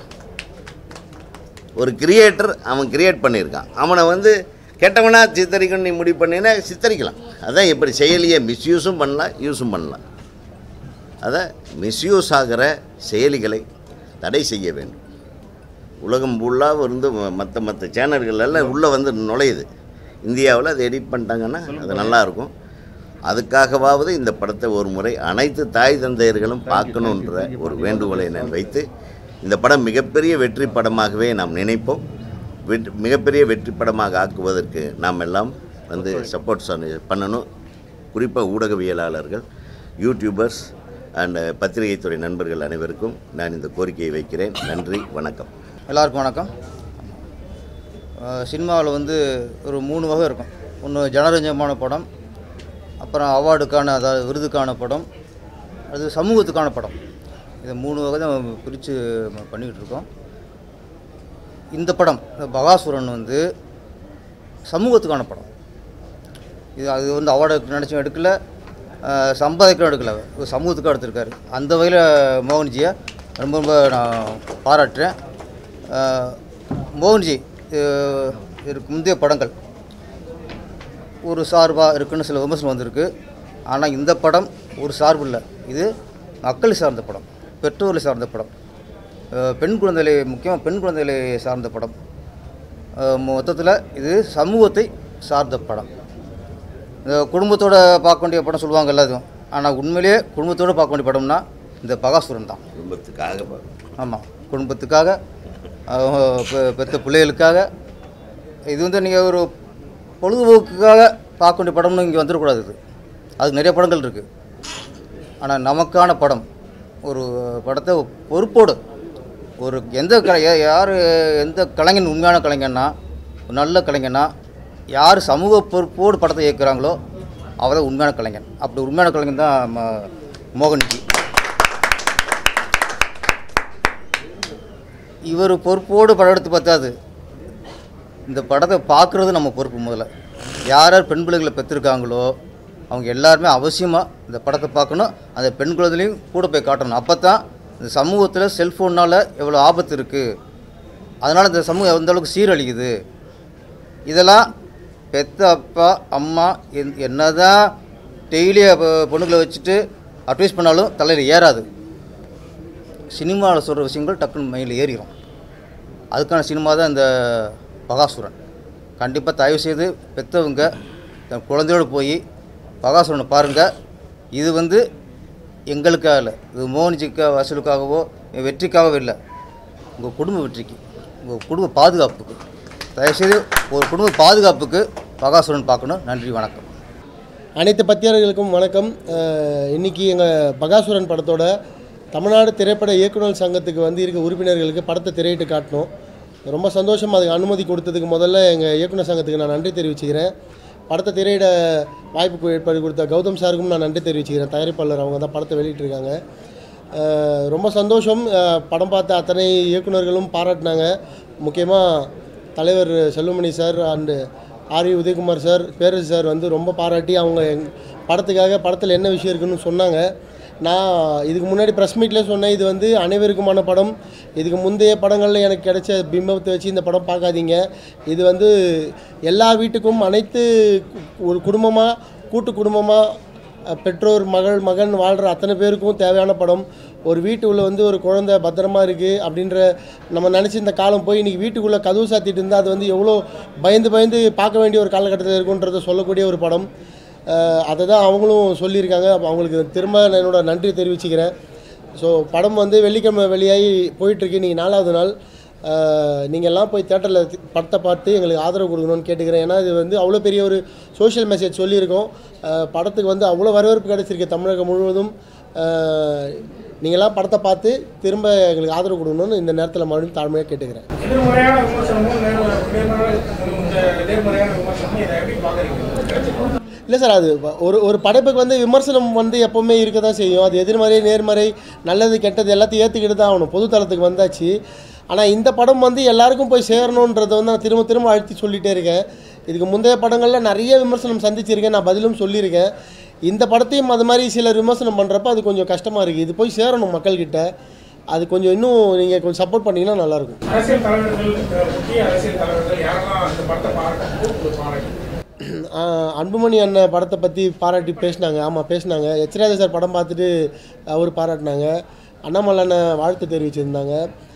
ஒரு கிரியேட்டர் அவன் கிரியேட் பண்ணியிருக்கான் அவனை வந்து கெட்டவனா சித்தரிக்கணும் நீ முடிவு பண்ணினா சித்தரிக்கலாம் அதான் எப்படி செயலியை மிஸ்யூஸும் பண்ணலாம் யூஸும் பண்ணலாம் அதை மிஸ்யூஸ் ஆகிற செயலிகளை தடை செய்ய வேண்டும் உலகம் ஃபுல்லாக இருந்து மற்ற மற்ற சேனல்கள் எல்லாம் உள்ளே வந்து நுழையுது இந்தியாவில் அதை எடிட் பண்ணிட்டாங்கன்னா அது நல்லாயிருக்கும் அதுக்காகவாவது இந்த படத்தை ஒரு முறை அனைத்து தாய் தந்தையர்களும் பார்க்கணுன்ற ஒரு வேண்டுகோளை நான் வைத்து இந்த படம் மிகப்பெரிய வெற்றி படமாகவே நாம் நினைப்போம் வெற்றி மிகப்பெரிய வெற்றி படமாக ஆக்குவதற்கு நாம் எல்லாம் வந்து சப்போர்ட் பண்ணணும் குறிப்பாக ஊடகவியலாளர்கள் யூடியூபர்ஸ் அண்ட் பத்திரிகைத்துறை நண்பர்கள் அனைவருக்கும் நான் இந்த கோரிக்கையை வைக்கிறேன் நன்றி வணக்கம் எல்லாருக்கும் வணக்கம் சினிமாவில் வந்து ஒரு மூணு வகை இருக்கும் ஒன்று ஜனரஞ்சகமான படம் அப்புறம் அவார்டுக்கான அதாவது விருதுக்கான படம் அது சமூகத்துக்கான படம் இது மூணு வகை தான் பிரித்து பண்ணிக்கிட்டு இருக்கோம் இந்த படம் இந்த பகாசுரன் வந்து சமூகத்துக்கான படம் இது அது வந்து அவார்டு நினச்சும் எடுக்கல அஹ், சம்பாதிக்கவும் எடுக்கல ஒரு சமூகத்துக்கும் எடுத்திருக்காரு அந்த வகையில் மோகன்ஜியை ரொம்ப ரொம்ப நான் பாராட்டுறேன் அஹ், மோகன்ஜி அஹ், இதுக்கு முந்தைய படங்கள் ஒரு சார்பாக இருக்குன்னு சில விமர்சனம் வந்திருக்கு ஆனால் இந்த படம் ஒரு சார்பு இல்லை இது மக்களை சார்ந்த படம் பெற்றோர்களை சார்ந்த படம் அஹ், பெண் குழந்தைகளை முக்கியமாக பெண் குழந்தைகளை சார்ந்த படம் மொத்தத்தில் இது சமூகத்தை சார்ந்த படம் இந்த குடும்பத்தோட பார்க்க வேண்டிய படம் சொல்லுவாங்க எல்லாத்தையும் ஆனால் உண்மையிலேயே குடும்பத்தோடு பார்க்க வேண்டிய படம்னா இந்த பகாசுரன் தான் குடும்பத்துக்காக பார்க்கணும். ஆமாம் குடும்பத்துக்காக அவங்க பெ- பெத்த பிள்ளைகளுக்காக இது வந்து நீங்கள் ஒரு பொழுதுபோக்குக்காக பார்க்க வேண்டிய படம்னு இங்கே வந்துடக்கூடாது இது அதுக்கு நிறைய படங்கள் இருக்குது ஆனால் நமக்கான படம் ஒரு படத்தை பொறுப்போடு ஒரு எந்த க யா- யார் எந்த கலைஞன் உண்மையான கலைஞன்னா ஒரு நல்ல கலைஞனா யார் சமூக பொறுப்போடு படத்தை இயக்குறாங்களோ அவர் தான் உண்மையான கலைஞன் அப்படி உண்மையான கலைஞன் தான் ம- மோகன்ஜி இவர் பொறுப்போடு படம் எடுத்து பார்த்தாது இந்த படத்தை பார்க்குறது நம்ம பொறுப்பு முதல்ல யார் யார் பெண் பிள்ளைகளை பெற்றிருக்காங்களோ அவங்க எல்லாருமே அவசியமாக இந்த படத்தை பார்க்கணும் அந்த பெண் குழந்தைலையும் கூட போய் காட்டணும் அப்போ தான் இந்த சமூகத்தில் செல்ஃபோனால் எவ்வளோ ஆபத்து இருக்குது அதனால் இந்த சமூகம் எந்த அளவுக்கு சீரழிக்குது இதெல்லாம் பெத்த அப்பா அம்மா என் என்னதான் டெய்லி பொண்ணுங்களை வச்சுட்டு அட்வைஸ் பண்ணாலும் தலையில் ஏறாது சினிமாவில் சொல்கிற விஷயங்கள் டக்குன்னு மைண்டில் ஏறிடும் அதுக்கான சினிமா தான் இந்த பகாசுரன் கண்டிப்பாக தயவு செய்து பெற்றவங்க தன் குழந்தையோடு போய் பகாசுரனை பாருங்கள் இது வந்து எங்களுக்காக இல்லை இது மோகன்ஜிக்கா வசூலுக்காகவோ வெற்றிக்காகவோ இல்லை உங்கள் குடும்ப வெற்றிக்கு உங்கள் குடும்ப பாதுகாப்புக்கு தயவுசெய்து ஒரு குடும்ப பாதுகாப்புக்கு பகாசுரன் பார்க்கணும் நன்றி வணக்கம் அனைத்து பத்தியர்களுக்கும் வணக்கம் அஹ், இன்னைக்கு எங்கள் பகாசுரன் படத்தோட தமிழ்நாடு திரைப்பட இயக்குனர் சங்கத்துக்கு வந்து இருக்க உறுப்பினர்களுக்கு படத்தை திரையிட்டு காட்டணும் ரொம்ப சந்தோஷம் அதுக்கு அனுமதி கொடுத்ததுக்கு முதல்ல எங்கள் இயக்குனர் சங்கத்துக்கு நான் நன்றி தெரிவிச்சுக்கிறேன் படத்தை திரையிட வாய்ப்பு ஏற்பாடு கொடுத்த கௌதம் சாருக்கும் நான் நன்றி தெரிவிச்சுக்கிறேன் தயாரிப்பாளர் அவங்க தான் படத்தை வெளியிட்டிருக்காங்க அஹ், ரொம்ப சந்தோஷம் அஹ், படம் பார்த்த அத்தனை இயக்குனர்களும் பாராட்டினாங்க முக்கியமாக தலைவர் Selvamani sir and RV Udhayakumar sir Perarasu sir வந்து ரொம்ப பாராட்டி அவங்க எங் படத்துக்காக படத்தில் என்ன விஷயம் இருக்குன்னு சொன்னாங்க நான் இதுக்கு முன்னாடி ப்ரெஸ் மீட்லேயே சொன்னேன் இது வந்து அனைவருக்குமான படம் இதுக்கு முந்தைய படங்களில் எனக்கு கிடைச்ச பிம்பத்தை வச்சு இந்த படம் பார்க்காதீங்க இது வந்து எல்லா வீட்டுக்கும் அனைத்து கு- ஒரு குடும்பமாக கூட்டு குடும்பமாக அஹ் பெற்றோர் மகள் மகன் வாழ்கிற அத்தனை பேருக்கும் தேவையான படம் ஒரு வீட்டுக்குள்ளே வந்து ஒரு குழந்தை பத்திரமா இருக்குது அப்படின்ற நம்ம நினச்சி இந்த காலம் போய் இன்றைக்கி வீட்டுக்குள்ளே கதவு சாத்திட்டு இருந்தால் அது வந்து எவ்வளோ பயந்து பயந்து பார்க்க வேண்டிய ஒரு காலகட்டத்தில் இருக்குன்றதை சொல்லக்கூடிய ஒரு படம் அஹ் அதை தான் அவங்களும் சொல்லியிருக்காங்க அப்ப அவங்களுக்கு திரும்ப நான் என்னோட நன்றி தெரிவிச்சுக்கிறேன் ஸோ படம் வந்து வெள்ளிக்கிழமை வெளியாகி போயிட்டுருக்கு இன்றைக்கி நாலாவது நாள் நீங்கள் எல்லாம் போய் தேட்டரில் படத்தை பார்த்து எங்களுக்கு ஆதரவு கொடுக்கணும்னு கேட்டுக்கிறேன் ஏன்னா இது வந்து அவ்வளோ பெரிய ஒரு சோஷியல் மெசேஜ் சொல்லியிருக்கோம் அஹ் படத்துக்கு வந்து அவ்வளோ வரவேற்பு கிடைச்சிருக்கு தமிழகம் முழுவதும் நீங்களாம் படத்தை பார்த்து திரும்ப எங்களுக்கு ஆதரவு கொடுக்கணும்னு இந்த நேரத்தில் மறுபடியும் தாழ்மையாக கேட்டுக்கிறேன் எதிர்மறையான விமர்சனமும் நேர்மறை- நேர்மறை- இந்த நேர்மறையான விமர்சனமும் இதை எப்படி பார்க்குறீங்க இல்லை சார் அது வ- ஒரு ஒரு படைப்புக்கு வந்து விமர்சனம் வந்து எப்போவுமே இருக்க தான் செய்யும் அது எதிர்மறை நேர்மறை நல்லது கெட்டது எல்லாத்தையும் ஏற்றுக்கிட்டு தான் ஆகணும் பொதுத்தளத்துக்கு வந்தாச்சு ஆனால் இந்த படம் வந்து எல்லாருக்கும் போய் சேரணுன்றதை வந்து நான் திரும்ப திரும்ப அழுத்தி சொல்லிகிட்டே இருக்கேன் இதுக்கு முந்தைய படங்களில் நிறைய விமர்சனம் சந்திச்சிருக்கேன் நான் பதிலும் சொல்லியிருக்கேன் இந்த படத்தையும் அது மாதிரி சிலர் விமர்சனம் பண்ணுறப்ப அது கொஞ்சம் கஷ்டமாக இருக்குது இது போய் சேரணும் மக்கள்கிட்ட அது கொஞ்சம் இன்னும் நீங்கள் கொஞ்சம் சப்போர்ட் பண்ணிங்கன்னா நல்லாயிருக்கும் அரசியல் தலைவர்கள் அஹ், முக்கிய அரசியல் தலைவர்கள் யாரெல்லாம் இந்த படத்தை பாராட்டு பாராட்டு ஆஹ் அன்புமணி அண்ணன் படத்தை பற்றி பாராட்டி பேசினாங்க ஆமாம் பேசினாங்க எச்ராஜா சார் படம் பார்த்துட்டு அவர் பாராட்டினாங்க அண்ணாமலை அண்ணன் வாழ்த்து தெரிவிச்சிருந்தாங்க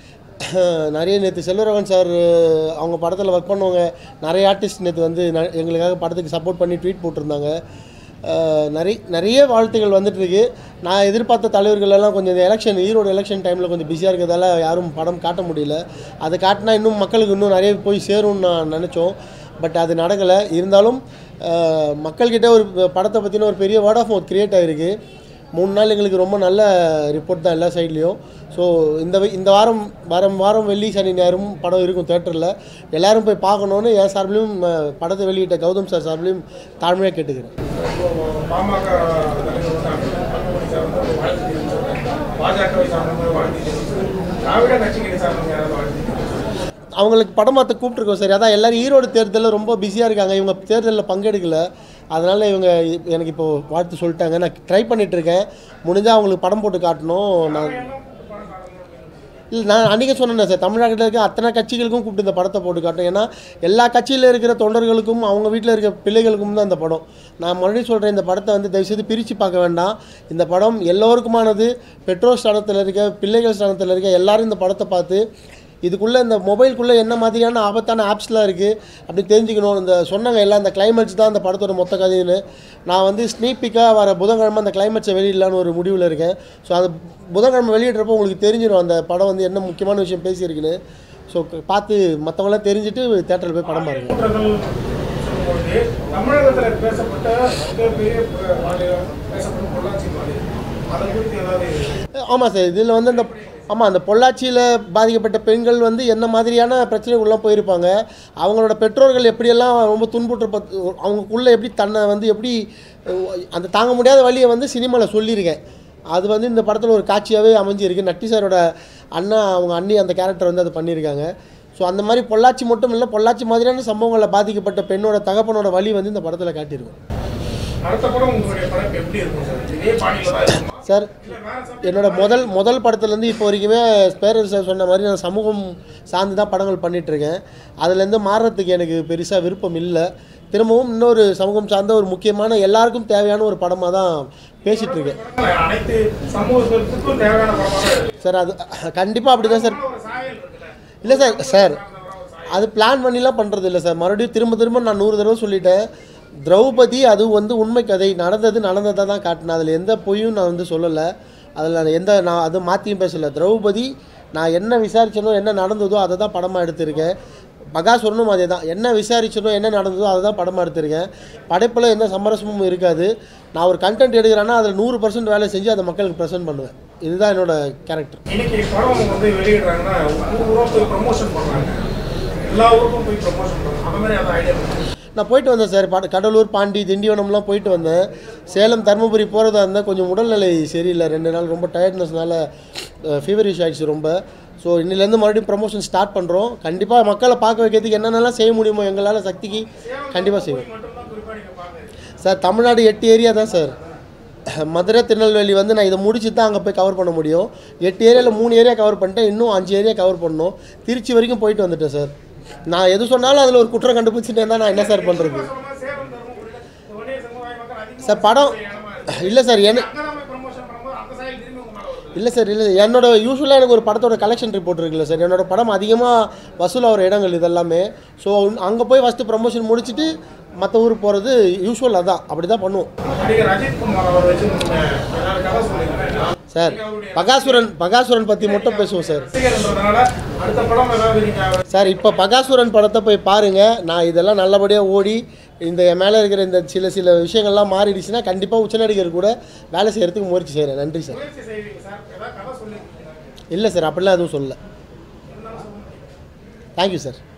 நிறைய நேற்று செல்வராகவன் சார் அவங்க படத்தில் ஒர்க் பண்ணவங்க நிறைய ஆர்டிஸ்ட் நேற்று வந்து ந- எங்களுக்காக படத்துக்கு சப்போர்ட் பண்ணி ட்வீட் போட்டிருந்தாங்க ஆஹ் நிறைய நிறைய வாழ்த்துகள் வந்துட்டுருக்கு நான் எதிர்பார்த்த தலைவர்கள் எல்லாம் கொஞ்சம் இந்த எலெக்ஷன் ஈரோடு எலெக்ஷன் டைமில் கொஞ்சம் பிஸியாக இருக்கிறதால யாரும் படம் காட்ட முடியல அதை காட்டினா இன்னும் மக்களுக்கு இன்னும் நிறைய போய் சேரும்னு நான் நினச்சோம் பட் அது நடக்கலை இருந்தாலும் ஆஹ் மக்கள்கிட்ட ஒரு படத்தை பற்றின ஒரு பெரிய வேர்ட் ஆஃப் மவுத் கிரியேட் ஆகிருக்கு மூணு நாள் எங்களுக்கு ரொம்ப நல்ல ரிப்போர்ட் தான் எல்லா சைட்லேயும் ஸோ இந்த வி- இந்த வாரம் வாரம் வாரம் வெள்ளி சனி ஞாயிறும் படம் இருக்கும் தேட்டரில் எல்லாரும் போய் பார்க்கணுன்னு என் சார்பிலையும் அஹ், படத்தை வெளியிட்ட கௌதம் சார் சார்பிலையும் தாழ்மையாக கேட்டுக்கிறேன் பாமக தலைவர் வந்து அன்புமணி சார் வந்து ஒரு வாழ்த்து தெரிவிச்சிருக்காங்க. பாஜகவை சார்ந்தவங்க வாழ்த்து தெரிவிச்சிருக்காங்க. திராவிட கட்சிகளை சார்ந்தவங்க யாராவது வாழ்த்து தெரிவிச்சிருக்காங்க. அவங்களுக்கு படம் பார்த்து கூப்பிட்ருக்கோம் சார் அதான் எல்லாரும் ஈரோடு தேர்தலில் ரொம்ப பிஸியாக இருக்காங்க இவங்க தேர்தலில் பங்கெடுக்கல அதனால் இவங்க எனக்கு இப்போ வாழ்த்து சொல்லிட்டாங்க நான் ட்ரை பண்ணிட்டு இருக்கேன் முடிஞ்சால் அவங்களுக்கு படம் போட்டு காட்டணும் நான் இல்லை நான் அன்றைக்கி சொன்னேன் சார் தமிழ்நாட்டில் இருக்க அத்தனை கட்சிகளுக்கும் கூப்பிட்டு இந்த படத்தை போட்டு காட்டும் ஏன்னா எல்லா கட்சியில் இருக்கிற தொண்டர்களுக்கும் அவங்க வீட்டில் இருக்க பிள்ளைகளுக்கும் தான் இந்த படம் நான் மறுபடியும் சொல்கிறேன் இந்த படத்தை வந்து தயவுசெய்து பிரித்து பார்க்க வேண்டாம் இந்த படம் எல்லோருக்குமானது பெட்ரோல் ஸ்தானத்தில் இருக்க பிள்ளைகள் ஸ்தானத்தில் இருக்க எல்லாரும் இந்த படத்தை பார்த்து இதுக்குள்ளே இந்த மொபைலுக்குள்ளே என்ன மாதிரியான ஆபத்தான ஆப்ஸ்லாம் இருக்குது அப்படி தெரிஞ்சுக்கணும் இந்த சொன்னாங்க எல்லாம் இந்த கிளைமேட்ஸ் தான் இந்த படத்தோட மொத்த கதைன்னு நான் வந்து ஸ்னீப்பிக்காக வர புதன்கிழமை அந்த கிளைமேட்ஸை வெளியிடலான்னு ஒரு முடிவில் இருக்கேன் ஸோ அது புதன்கிழமை வெளியிடுறப்போ உங்களுக்கு தெரிஞ்சிடும் அந்த படம் வந்து என்ன முக்கியமான விஷயம் பேசியிருக்குன்னு ஸோ பார்த்து மற்றவங்களாம் தெரிஞ்சுட்டு தேட்டரில் போய் படம் பாருங்க கூட்டங்கள் சொல்லும்போது தமிழகத்தில் பேசப்பட்ட மிகப்பெரிய ப- மாநிலம் பேசப்பட்ட பொள்ளாச்சி மாநிலம் அதை குறித்து ஏதாவது ஆமாம் சார் இதில் வந்து அந்த ஆமாம் அந்த பொள்ளாச்சியில் பாதிக்கப்பட்ட பெண்கள் வந்து என்ன மாதிரியான பிரச்சனைக்குள்ளே போயிருப்பாங்க அவங்களோட பெற்றோர்கள் எப்படியெல்லாம் ரொம்ப துன்புற்ற அவங்களுக்குள்ளே எப்படி தன்னை வந்து எப்படி அஹ், அந்த தாங்க முடியாத வழியை வந்து சினிமாவில் சொல்லியிருக்கேன் அது வந்து இந்த படத்தில் ஒரு காட்சியாகவே அமைஞ்சிருக்கு நட்டி சாரோட அண்ணா அவங்க அண்ணி அந்த கேரக்டர் வந்து அதை பண்ணியிருக்காங்க ஸோ அந்த மாதிரி பொள்ளாச்சி மட்டும் இல்லை பொள்ளாச்சி மாதிரியான சம்பவங்களில் பாதிக்கப்பட்ட பெண்ணோட தகப்பனோட வழி வந்து இந்த படத்தில் காட்டியிருக்கோம் அடுத்த படம் உங்களுடைய படம் எப்படி இருக்கும் சார் இதே பாணியில தான் இருக்குமா சார் இல்லை வேற சப்ஜெக்ட் என்னோட முதல் முதல் படத்துலேருந்து இப்போ வரைக்குமே பேரரசு சார் சொன்ன மாதிரி நான் சமூகம் சார்ந்து தான் படங்கள் பண்ணிகிட்ருக்கேன் அதுலேருந்து மாறுறதுக்கு எனக்கு பெருசாக விருப்பம் இல்லை திரும்பவும் இன்னொரு சமூகம் சார்ந்த ஒரு முக்கியமான எல்லாருக்கும் தேவையான ஒரு படமாக தான் பேசிகிட்டு இருக்கேன் அனைத்து சமூகத்திற்கும் தேவையான படமாக தான் இருக்கு சார் அது கண்டிப்பாக அப்படி தான் சார் ஒரு சாயல் இருக்குல்ல இல்லை சார் சார் அது பிளான் பண்ணிலாம் பண்ணுறது இல்லை சார் மறுபடியும் திரும்ப திரும்ப நான் நூறு தடவை சொல்லிட்டேன் திரௌபதி அது வந்து உண்மை கதை நடந்தது நடந்ததை தான் காட்டினேன் அதில் எந்த பொய்யும் நான் வந்து சொல்லலை அதில் நான் எந்த நான் அது மாற்றியும் பேசலை திரௌபதி நான் என்ன விசாரிச்சனோ என்ன நடந்ததோ அதை தான் படமாக எடுத்திருக்கேன் பகாசுரனும் அதே தான் என்ன விசாரிச்சனோ என்ன நடந்ததோ அதை தான் படமாக எடுத்திருக்கேன் படைப்பில் எந்த சமரசமும் இருக்காது நான் ஒரு கண்டென்ட் எடுக்கிறேன்னா அதில் நூறு பர்சன்ட் வேலை செஞ்சு அதை மக்களுக்கு ப்ரெசென்ட் பண்ணுவேன் இதுதான் என்னோட கேரக்டர் இன்னைக்கு படம் வந்து வெளியிடுறாங்கன்னா ஊர் ஊரா போய் ப்ரமோஷன் பண்றாங்க எல்லா ஊருக்கும் போய் ப்ரமோஷன் பண்றாங்க அந்த மாதிரி அதை ஐடியா பண்ணுங்க நான் போயிட்டு வந்தேன் சார் பா கடலூர் பாண்டி திண்டிவனம்லாம் போயிட்டு வந்தேன் சேலம் தருமபுரி போகிறதா இருந்தால் கொஞ்சம் உடல்நிலை சரியில்லை ரெண்டு நாள் ரொம்ப டயர்ட்னஸ்னால ஃபீவரிஷ் ஆயிடுச்சு ரொம்ப ஸோ இன்னிலேருந்து மறுபடியும் ப்ரமோஷன் ஸ்டார்ட் பண்ணுறோம் கண்டிப்பாக மக்களை பார்க்க வைக்கிறதுக்கு என்னென்னலாம் செய்ய முடியுமோ எங்களால் சக்திக்கு கண்டிப்பாக செய்வோம் மட்டும்தான் குறிப்பாக நீங்கள் பார்க்குறீங்க சார் தமிழ்நாடு எட்டு ஏரியா தான் சார் மதுரை திருநெல்வேலி வந்து நான் இதை முடிச்சு தான் அங்கே போய் கவர் பண்ண முடியும் எட்டு ஏரியாவில் மூணு ஏரியா கவர் பண்ணிட்டேன் இன்னும் அஞ்சு ஏரியா கவர் பண்ணணும் திருச்சி வரைக்கும் போயிட்டு வந்துட்டேன் சார் நான் எது சொன்னாலும் அதில் ஒரு குற்றம் கண்டுபிடிச்சிட்டே இருந்தால் நான் என்ன சார் பண்ணுறது சேலம் தருமபுரியில் இந்த வன்னியர் சமுதாய மக்கள் அதிகமாக சார் படம் இல்லை சார் என்ன அங்கே நம்ம ப்ரமோஷன் பண்ணும்போது அந்த சாயல் திரும்பி உங்க மேலே வருது இல்லை சார் இல்லை என்னோட யூஸ்வலாக எனக்கு ஒரு படத்தோட கலெக்ஷன் ரிப்போர்ட் இருக்குல்ல சார் என்னோட படம் அதிகமாக வசூலாகிற இடங்கள் இதெல்லாமே ஸோ அங்கே போய் ஃபஸ்ட்டு ப்ரமோஷன் முடிச்சுட்டு மற்ற ஊருக்கு போகிறது யூஸ்வல் அதான் அப்படி தான் பண்ணுவோம் நடிகர் அஜித் குமார் அவர் வச்சு நீங்க ஏதாவது கதை சொல்லியிருக்கேன் சார் பகாசுரன் பகாசுரன் பற்றி மட்டும் பேசுவோம் சார் ரசிகர்ன்றதுனால அடுத்த படம் ஏதாவது நீங்க சார் இப்போ பகாசுரன் படத்தை போய் பாருங்கள் நான் இதெல்லாம் நல்லபடியாக ஓடி இந்த என் மேலே இருக்கிற இந்த சில சில விஷயங்கள்லாம் மாறிடுச்சுன்னா கண்டிப்பாக உச்சநடிகர் கூட வேலை செய்கிறதுக்கு முயற்சி செய்கிறேன் நன்றி சார் முயற்சி செய்வீங்க சார் ஏதாவது கதை சொல்லியிருக்கீங்களா இல்லை சார் அப்படிலாம் எதுவும் சொல்லல தேங்க்யூ சார்